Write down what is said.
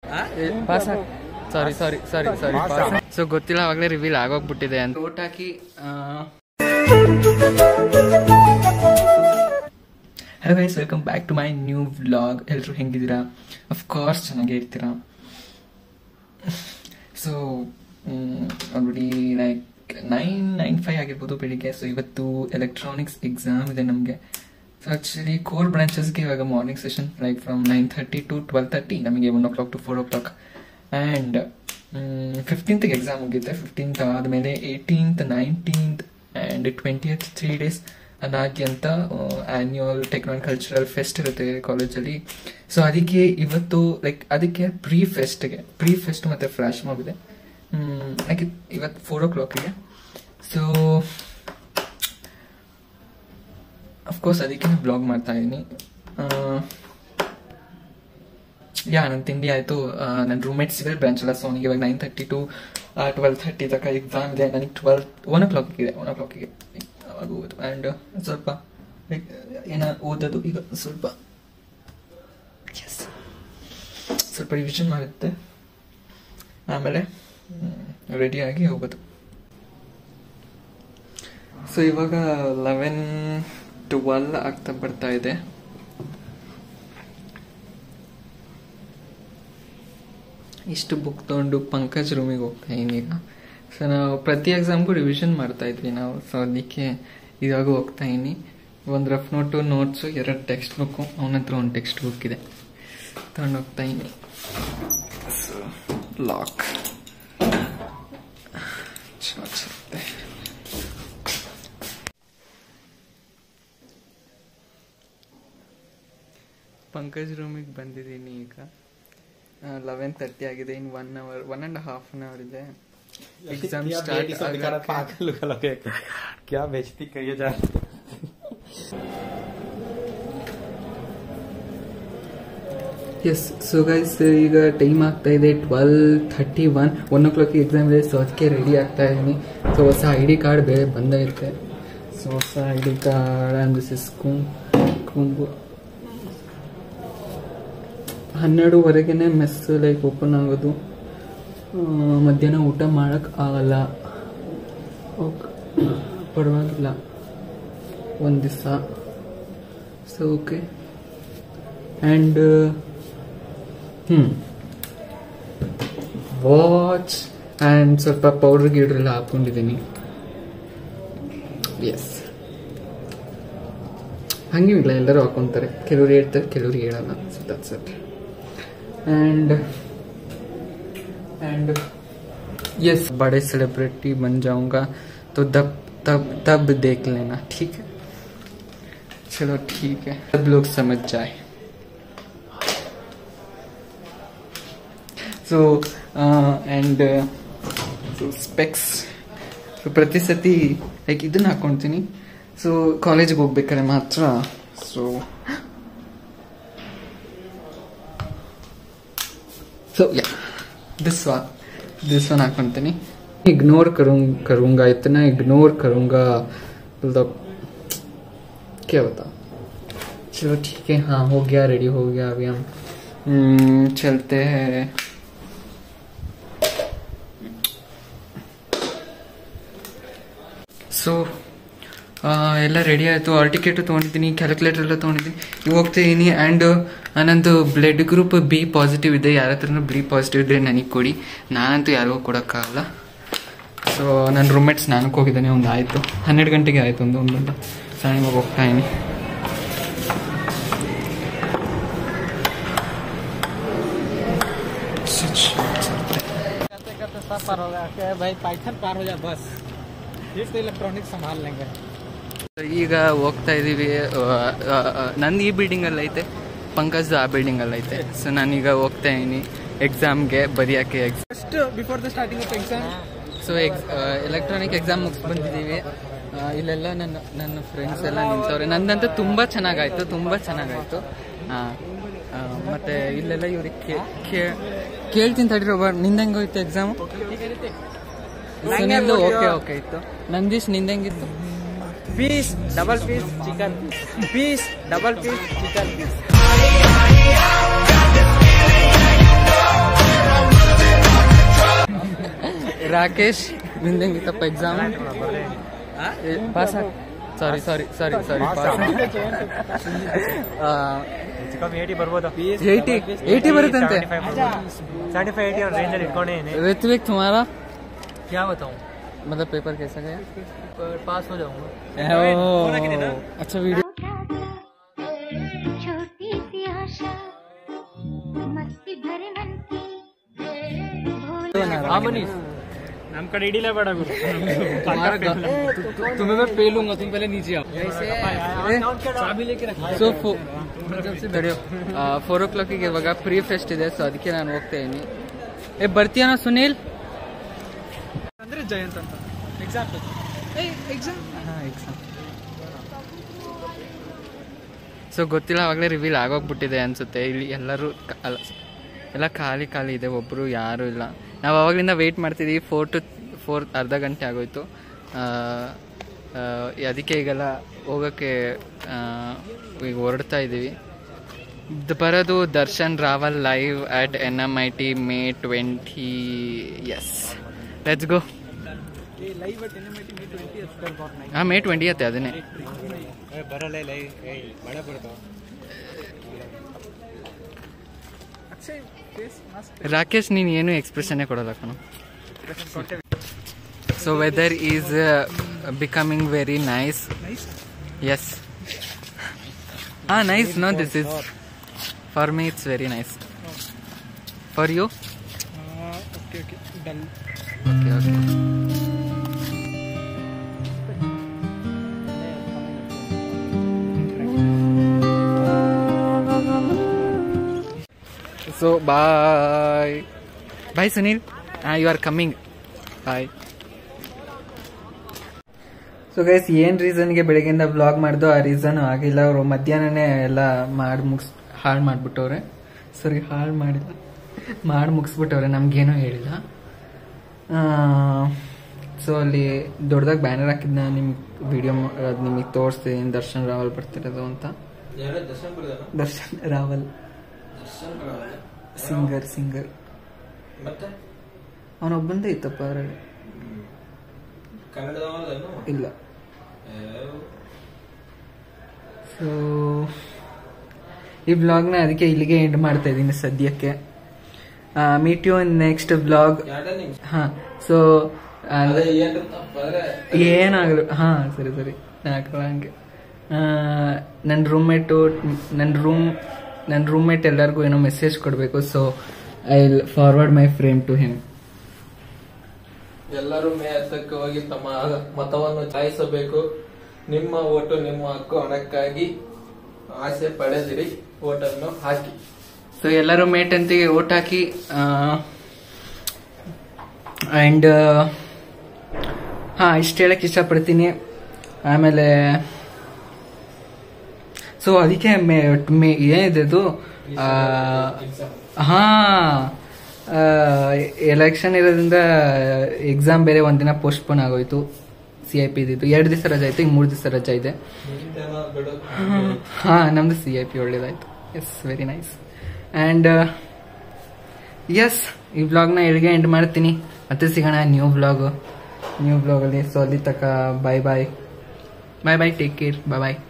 Pass sorry sorry sorry sorry so ಗೊತ್ತಿಲ್ಲ ಅವಾಗಲೇ reveal ಆಗೋಗ್ಬಿಟ್ಟಿದೆ ಅಂತ ಓಟ್ ಹಾಕಿ hello guys welcome back to my new vlog ಎಲ್ಲರೂ ಹೆಂಗಿದ್ದೀರಾ ಅಫ್ಕೋರ್ಸ್ ಚೆನ್ನಾಗೇ ಇರ್ತೀರಾ so already like nine nine five ಆಗಿರ್ಬೋದು ಬೆಳಿಗ್ಗೆ ಸೊ ಇವತ್ತು ಎಲೆಕ್ಟ್ರಾನಿಕ್ಸ್ ಎಕ್ಸಾಮ್ ಇದೆ ನಮಗೆ ಸೊ ಆಕ್ಚುಲಿ ಕೋರ್ ಬ್ರಾಂಚಸ್ಗೆ ಇವಾಗ morning session like from nine thirty to twelve thirty ನಮಗೆ one o'clock to four o'clock and ಫಿಫ್ಟೀನ್ತ್ಗೆ ಎಕ್ಸಾಮ್ ಮುಗಿಯುತ್ತೆ ಫಿಫ್ಟೀನ್ತ್ ಆದಮೇಲೆ eighteenth nineteenth and twentieth three days ಅದಾಗಿ ಅಂತ ಆನ್ಯುವಲ್ ಟೆಕ್ನಾಲ್ ಕಲ್ಚರಲ್ ಫೆಸ್ಟ್ ಇರುತ್ತೆ ಕಾಲೇಜಲ್ಲಿ ಸೊ ಅದಕ್ಕೆ ಇವತ್ತು ಲೈಕ್ ಅದಕ್ಕೆ ಪ್ರೀ ಫೆಸ್ಟ್ಗೆ ಪ್ರೀ ಫೆಸ್ಟ್ ಮತ್ತು ಫ್ಲಾಶ್ ಮಾಬ್ ಇದೆ ಲೈಕ್ ಇವತ್ತು ಫೋರ್ ಓ ಕ್ಲಾಕಿಗೆ ಸೊ ಅಫ್ಕೋರ್ಸ್ ಅದಕ್ಕೆ ನಾನು ಬ್ಲಾಗ್ ಮಾಡ್ತಾ ಇದ್ದೀನಿ ಯಾ ನನ್ನ ತಿಂಡಿ ಆಯಿತು ನನ್ನ ರೂಮ್ಮೇಟ್ ಸಿವಿಲ್ ಬ್ರಾಂಚ್ ಅಲ್ಲ ಸೊ ಅವನಿಗೆ ಇವಾಗ nine thirty to twelve thirty ತನಕ ಎಕ್ಸಾಮ್ ಇದೆ ನನಗೆ ಟ್ವೆಲ್ ಒನ್ ಓ ಕ್ಲಾಕಿಗೆ ಒನ್ ಓ ಕ್ಲಾಕಿಗೆ ಅವಾಗ ಓದು ಆ್ಯಂಡ್ ಸ್ವಲ್ಪ ಲೈಕ್ ಏನ ಓದೋದು ಈಗ ಸ್ವಲ್ಪ ಎಸ್ ಸ್ವಲ್ಪ ರಿವಿಷನ್ ಮಾಡುತ್ತೆ ಆಮೇಲೆ ರೆಡಿಯಾಗಿ ಹೋಗೋದು ಸೊ ಇವಾಗ ಲೆವೆನ್ ಟ್ವೆಲ್ ಆಗ್ತಾ ಬರ್ತಾ ಇದೆ ಇಷ್ಟು ಬುಕ್ ತೊಗೊಂಡು ಪಂಕಜ್ ರೂಮಿಗೆ ಹೋಗ್ತಾ ಇದ್ದೀನಿ ಈಗ ಸೊ ನಾವು ಪ್ರತಿ ಎಕ್ಸಾಮ್ಗೂ ರಿವಿಷನ್ ಮಾಡ್ತಾ ಇದ್ವಿ ನಾವು ಸೊ ಅದಕ್ಕೆ ಇವಾಗ ಹೋಗ್ತಾ ಇದ್ದೀನಿ ಒಂದು ರಫ್ ನೋಟು ನೋಟ್ಸು ಎರಡು ಟೆಕ್ಸ್ಟ್ ಬುಕ್ಕು ಅವನ ಹತ್ರ ಒಂದು ಟೆಕ್ಸ್ಟ್ ಬುಕ್ ಇದೆ ತಗೊಂಡು ಹೋಗ್ತಾ ಇದ್ದೀನಿ ಸೊ ಲಾಕ್ ಚೆನ್ನಾಗಿರುತ್ತೆ ಪಂಕಜ್ ರೂಮಿಗೆ ಬಂದಿದ್ದೀನಿ ಈಗ ಲೆವೆನ್ ತರ್ಟಿ ಆಗಿದೆ in one hour one and half an hour ಇದೆ ಎಕ್ಸಾಮ್ ಸ್ಟಾರ್ಟ್ पागल लगे क्या बेइज्जती करिए जा ಎಸ್ ಸೊ ಗೈಸ್ ಈಗ ಟೈಮ್ ಆಗ್ತಾ ಇದೆ twelve thirty one one o'clock exam ಇದೆ ಸೊ ಅದಕ್ಕೆ ರೆಡಿ ಆಗ್ತಾ ಇದ್ದೀನಿ ಸೊ ಹೊಸ ಐ ಡಿ ಕಾರ್ಡ್ ಬೇರೆ ಬಂದೈತೆ ಸೊ ಹೊಸ I D card and this is ಕುಂಬು ಹನ್ನೆರಡುವರೆಗೇನೆ ಮೆಸ್ ಲೈಕ್ ಓಪನ್ ಆಗೋದು ಆ, ಮಧ್ಯಾಹ್ನ ಊಟ ಮಾಡೋಕ್ಕೆ ಆಗಲ್ಲ ಓಕೆ ಪರವಾಗಿಲ್ಲ ಒಂದು ದಿವಸ ಸೊ ಓಕೆ ಆ್ಯಂಡ್ ಹ್ಞೂ ವಾಚ್ ಆ್ಯಂಡ್ ಸ್ವಲ್ಪ ಪೌಡ್ರ್ ಗೀಡ್ರೆಲ್ಲ ಹಾಕ್ಕೊಂಡಿದ್ದೀನಿ ಎಸ್ ಹಂಗೇನಿಲ್ಲ ಎಲ್ಲರೂ ಹಾಕೊತಾರೆ ಕೆಲವ್ರು ಹೇಳ್ತಾರೆ ಕೆಲವ್ರು ಹೇಳಲ್ಲ so that's it and and yes बड़े सेलिब्रिटी बन जाऊंगा तो तब तब तब देख लेना ठीक है चलो ठीक है सब लोग समझ जाए so and so specs so ಪ್ರತಿ ಸತಿ ಲೈಕ್ ಇದನ್ನ ಹಾಕ್ಕೊಳ್ತೀನಿ ಸೊ ಕಾಲೇಜಿಗೆ ಹೋಗ್ಬೇಕಾದ್ರೆ ಮಾತ್ರ ಸೊ सो या दिस वन दिस वन हाಕೊಂತೀನಿ इग्नोर करूं करूंगा इतना इग्नोर करूंगा मतलब क्या बता चलो ठीक है हाँ हो गया रेडी हो गया अभी हम हम्म, चलते हैं ಸೊ ಎಲ್ಲ ರೆಡಿ ಆಯಿತು ಆಲ್ ಟಿಕೆಟು ತೊಗೊಂಡಿದ್ದೀನಿ ಕ್ಯಾಲ್ಕುಲೇಟರ್ ಎಲ್ಲ ತೊಗೊಂಡಿದ್ದೀನಿ ಈಗ ಹೋಗ್ತಿದ್ದೀನಿ ಆ್ಯಂಡ್ ನನ್ನದು ಬ್ಲಡ್ ಗ್ರೂಪ್ ಬಿ ಪಾಸಿಟಿವ್ ಇದೆ ಯಾರ ಹತ್ರನೂ ಬಿ ಪಾಸಿಟಿವ್ ಇದ್ದರೆ ನನಗೆ ಕೊಡಿ ನಾನಂತೂ ಯಾರಿಗೂ ಕೊಡೋಕ್ಕಾಗಲ್ಲ ಸೊ ನನ್ನ ರೂಮ್ಮೇಟ್ ಸ್ನಾನಕ್ಕೆ ಹೋಗಿದ್ದಾನೆ ಒಂದು ಆಯಿತು ಹನ್ನೆರಡು ಗಂಟೆಗೆ ಆಯಿತು ಒಂದು ಒಂದೊಂದು ಸ್ನಾನಕ್ಕೆ ಹೋಗ್ತಾ ಇದ್ದೀನಿ करते करते सब पार हो गया क्या भाई पाइथन पार हो जाए बस फिर तो इलेक्ट्रॉनिक संभाल लेंगे ಈಗ ಹೋಗ್ತಾ ಇದ್ದೀವಿ ನಂದು ಈ ಬಿಲ್ಡಿಂಗಲ್ಲಿ ಐತೆ ಪಂಕಜ್ದು ಆ ಬಿಲ್ಡಿಂಗಲ್ಲಿ ಐತೆ ಸೊ ನಾನೀಗ ಹೋಗ್ತಾ ಇದ್ದೀನಿ ಎಕ್ಸಾಮ್ಗೆ ಬರೆಯೋಕ್ಕೆ exam Just uh, before the starting of exam, so ex electronic exam ಮುಗಿಸ್ ಬಂದಿದ್ದೀವಿ ಆ, ಇಲ್ಲೆಲ್ಲ ನನ್ನ ನನ್ನ ಫ್ರೆಂಡ್ಸ್ ಎಲ್ಲ ನಿಂತವ್ರೆ ನಂದಂತೂ ತುಂಬ ಚೆನ್ನಾಗಾಯ್ತು ತುಂಬ ಚೆನ್ನಾಗಾಯ್ತು ಹಾಂ ಮತ್ತೆ ಇಲ್ಲೆಲ್ಲ ಇವ್ರಿಗೆ ಕೇಳ್ತೀನಿ ತಡಿರೋ ಬರ್ ನಿಂದ ಹೆಂಗೋಯ್ತು ಎಕ್ಸಾಮ್ ಸುನಿಲ್ದು ಓಕೆ ಓಕೆ ಇತ್ತು ನಂದೀಶ್ ನಿಂದ ಹೆಂಗಿತ್ತು piece, double piece, chicken, piece, double piece, chicken piece. Rakesh ನಿಂದೆಂಗಿತ್ತಪ್ಪ exam pass sorry sorry sorry sorry pass eighty ಬರ್ಬೋದು ಏಯ್ಟಿ ಏಯ್ಟಿ ಬರುತ್ತಂತೆ ಸೆವೆಂಟಿ ಫೈವ್ ಏಯ್ಟಿ ರೇಂಜ್ ಅಲ್ಲಿ ಇಟ್ಕೊಂಡೇ ऋत्विक तुम्हारा क्या बताऊँ मतलब पेपर कैसा गया पास हो जाऊंगा अच्छा वीडियो छोटी सी आशा मस्ती भरे मन की भोले ನಮ್ ಕಡೆ ಹಿಡಿಲೇ ಬೇಡ ಗುರು तुम्हें मैं पे लूंगा तुम पहले नीचे आओ ಸೊ ಫೋರ್ ಓ ಕ್ಲಾಕಿಗೆ ಇವಾಗ ಪ್ರೀ ಫೆಸ್ಟ್ ಇದೆ ಸೊ ಅದಕ್ಕೆ ನಾನು ಹೋಗ್ತಾ ಇದ್ದೀನಿ ಏ ಬರ್ತೀಯನ ಸುನೀಲ್ ಅಂದ್ರೆ ಜಯಂತ್ ಅಂತ ಎಕ್ಸಾಂಪಲ್ ಸೊ ಗೊತ್ತಿಲ್ಲ ಆವಾಗಲೇ ರಿವೀಲ್ ಆಗೋಗ್ಬಿಟ್ಟಿದೆ ಅನ್ಸುತ್ತೆ ಇಲ್ಲಿ ಎಲ್ಲರೂ ಕ- ಅಲ್ಲ ಎಲ್ಲ ಖಾಲಿ ಖಾಲಿ ಇದೆ ಒಬ್ಬರು ಯಾರೂ ಇಲ್ಲ ನಾವು ಅವಾಗಲಿಂದ ವೆಯ್ಟ್ ಮಾಡ್ತಿದ್ದೀವಿ ಫೋರ್ ಟು ಫೋರ್ ಅರ್ಧ ಗಂಟೆ ಆಗೋಯ್ತು ಆ, ಆ, ಅದಕ್ಕೆ ಈಗೆಲ್ಲ ಹೋಗೋಕ್ಕೆ ಆ, ಈಗ ಹೊರಡ್ತಾ ಇದ್ದೀವಿ ದ್- ಬರೋದು Darshan Raval live at N M I T May twenty yes let's go live at N M I T May twenty ಹಾಂ ಮೇ ಟ್ವೆಂಟಿ ಅತ್ತೆ ಅದನ್ನೇ ಬರಲ್ಲ ಲೈವ್ ಮಳೆ ಬರ್ತಾವ ಅಕ್ಷಯ್ ಫೇಸ್ ಮಾಸ್ಕ್ ರಾಕೇಶ್ ನೀನು ಏನು ಎಕ್ಸ್ಪ್ರೆಷನ್ನೇ ಕೊಡಲ್ಲ ಕಣೋ so weather is becoming very nice nice yes ಹಾಂ nice no this is for me it's very nice for you okay okay done okay okay so bye bye Sunil you are coming bye so guys ಏನು ರೀಸನ್ಗೆ ಬೆಳಗ್ಗೆಯಿಂದ blog ಮಾಡ್ದು ಆ reason ಆಗಿಲ್ಲ ಅವರು ಮಧ್ಯಾಹ್ನನೇ ಎಲ್ಲ ಮಾಡಿ ಮುಗಿಸ್ ಹಾಳು ಮಾಡಿಬಿಟ್ಟವ್ರೆ ಸರಿ ಹಾಳು ಮಾಡಿಲ್ಲ ಮಾಡಿ ಮುಗಿಸ್ಬಿಟ್ಟವ್ರೆ ನಮ್ಗೇನೂ ಹೇಳಿಲ್ಲ ಸೊ ಅಲ್ಲಿ ದೊಡ್ಡದಾಗಿ ಬ್ಯಾನರ್ ಹಾಕಿದ್ನ ನಿಮ್ಗೆ ವಿಡಿಯೋ ಅದು ನಿಮಗೆ ತೋರಿಸ್ತೀನಿ ದರ್ಶನ್ ರಾವಲ್ ಬರ್ತಿರೋದು ಅಂತ ದರ್ಶನ್ ರಾವಲ್ ಸಿಂಗರ್ ಸಿಂಗರ್ ಅವನೊಬ್ಬಂದೇ ಇತ್ತಪ್ಪ ಅದರಲ್ಲಿ ಇಲ್ಲ ಸೊ ಈ ಬ್ಲಾಗ್ನ ಅದಕ್ಕೆ ಇಲ್ಲಿಗೆ ಎಂಡ್ ಮಾಡ್ತಾ ಇದ್ದೀನಿ ಸದ್ಯಕ್ಕೆ ಮೀಟ್ ಯು ನೆಕ್ಸ್ಟ್ ಬ್ಲಾಗ್ ಹಾ ಸೊ ಏನಾಗಲು ಹಾ ಸರಿ ಸರಿ ಹಾಕಲ್ಲ ಹಂಗೆ ನನ್ನ ರೂಮ್ಮೇಟು ನನ್ನ ರೂಮ್ ನನ್ನ ರೂಮ್ಮೇಟ್ ಎಲ್ಲರಿಗೂ ಏನೋ ಮೆಸೇಜ್ ಕೊಡಬೇಕು so I will forward my frame to him ಎಲ್ಲರೂ ಮೇ ಹತ್ತಕ್ಕೆ ಹೋಗಿ ತಮ್ಮ ಮತವನ್ನು ಚಲಾಯಿಸಬೇಕು ನಿಮ್ಮ ಓಟು ನಿಮ್ಮ ಹಕ್ಕು ಹಣಕ್ಕಾಗಿ ಆಸೆ ಪಡೆದಿರಿ ಓಟನ್ನು ಹಾಕಿ ಸೊ ಎಲ್ಲರೂ ಮೇಟ್ ಅಂತಿಗೆ ಓಟ್ ಹಾಕಿ ಆ್ಯಂಡ್ ಹಾಂ ಇಷ್ಟು ಹೇಳಕ್ಕೆ ಇಷ್ಟಪಡ್ತೀನಿ ಆಮೇಲೆ ಸೊ ಅದಕ್ಕೆ ಮೇ ಮೇ ಏನಿದೆ ಅದು ಹಾಂ ಎಲೆಕ್ಷನ್ ಇರೋದ್ರಿಂದ ಎಕ್ಸಾಮ್ ಬೇರೆ ಒಂದಿನ ಪೋಸ್ಟ್ಪೋನ್ ಆಗೋಯ್ತು ಸಿ ಐ ಪಿ ಇದ್ದಿದ್ದು ಎರಡು ದಿವಸ ರಜೆ ಆಯ್ತು ಈಗ ಮೂರು ದಿವಸ ರಜೆ ಇದೆ ನಿಮ್ದೇನೋ ಬಿಡು ಹಾ ನಮ್ದು ಸಿ ಐ ಪಿ ಒಳ್ಳೇದಾಯ್ತು yes very nice and yes ಈ ಬ್ಲಾಗ್ನ ಎಲ್ಲಿಗೆ ಎಂಡ್ ಮಾಡ್ತೀನಿ ಮತ್ತೆ ಸಿಗೋಣ ನ್ಯೂ ಬ್ಲಾಗು ನ್ಯೂ ಬ್ಲಾಗಲ್ಲಿ ಸೊ ಅಲ್ಲಿ ತನಕ ಬಾಯ್ ಬಾಯ್ ಬಾಯ್ ಬಾಯ್ ಟೇಕ್ ಕೇರ್ ಬಾಯ್ ಬಾಯ್